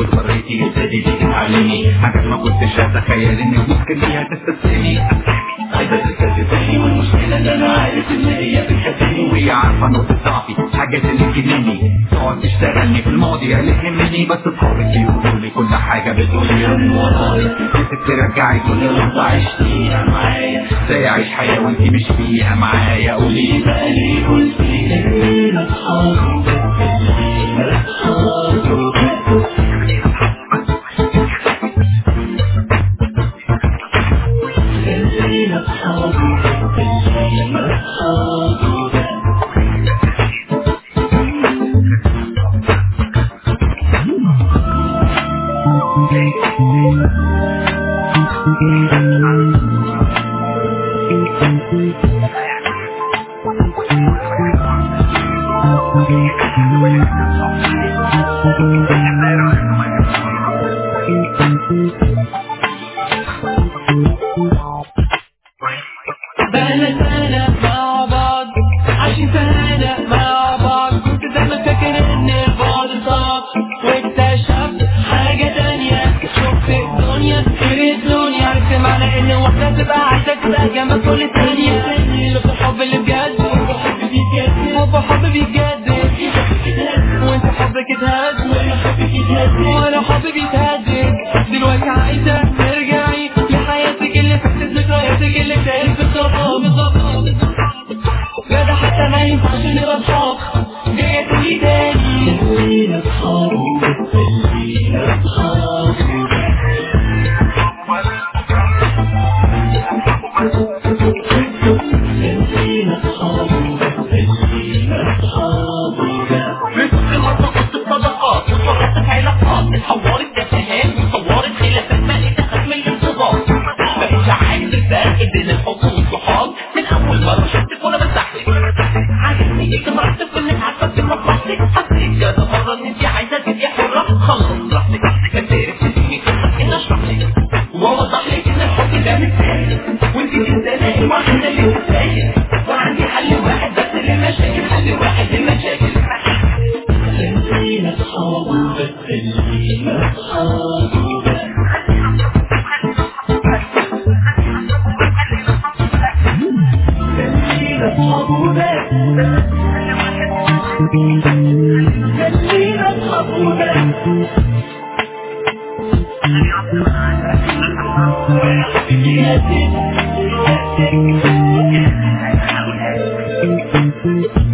حريتي ابتدي تيجي تعلمي حاجات ما كنتش اتخيل انك ممكن بيها تستسلمي عايزة تستفزني والمشكلة ان انا عارف ان هي بتحبني وهي عارفة نقطة ضعفي حاجات اللي تجنني تقعد تشتغلني في الماضي اللي تهمني بس اصحابك بيقولوا لي كل حاجة بتقولي من ورايا نفسك ترجعي كل لحظة عشتيها معايا ازاي اعيش حياة وانت مش فيها معايا قولي بقى ليه قلتي خلينا اصحاب خلينا اصحاب خلينا اصحاب خلينا اصحاب بقالنا سنة مع بعض عايشين سنة مع بعض كنت دايما فاكر ان البعد صعب واكتشفت حاجة تانية شفت الدنيا غير الدنيا عرفت معنى ان واحدة تبقى عايزة تبقى جنبك كل ثانية شفت الحب اللي بجد حب حب بيتجدد وانت حبك اتهز وانا حبي بيتهدد دلوقتي عايزة ترجعي لحياتك اللي فاتت ذكرياتك اللي كانت بالظبط بالظبط لا ده حتى ما ينفعش نبقى اصحاب جاية تقولي تاني خلينا اصحاب خلينا اصحاب خلينا اصحاب خلينا اصحاب في مرة كنت في صداقات واتفرجت في علاقات اتحورت تفاهات واتطورت خلافات بقيت اخاف من الانضباط بقيت عارف الفرق بين الحب والصحاب من اول مرة شفتك وانا بسحلك عجبني اجتمعتك انك عارفة تبقى براحتك حسيت كذا مرة ان انت عايزة تبقي حرة خلاص براحتك كتير تديني قصة ان اشرح لك واوضح لك ان الحب ده مثال وانت الانسانة الوحيدة اللي تستاهل وعندي حل واحد بس للمشاكل حل واحد للمشاكل خلينا اصحاب خلينا اصحاب خلينا اصحاب وبس خلينا اصحاب وبس Thank you.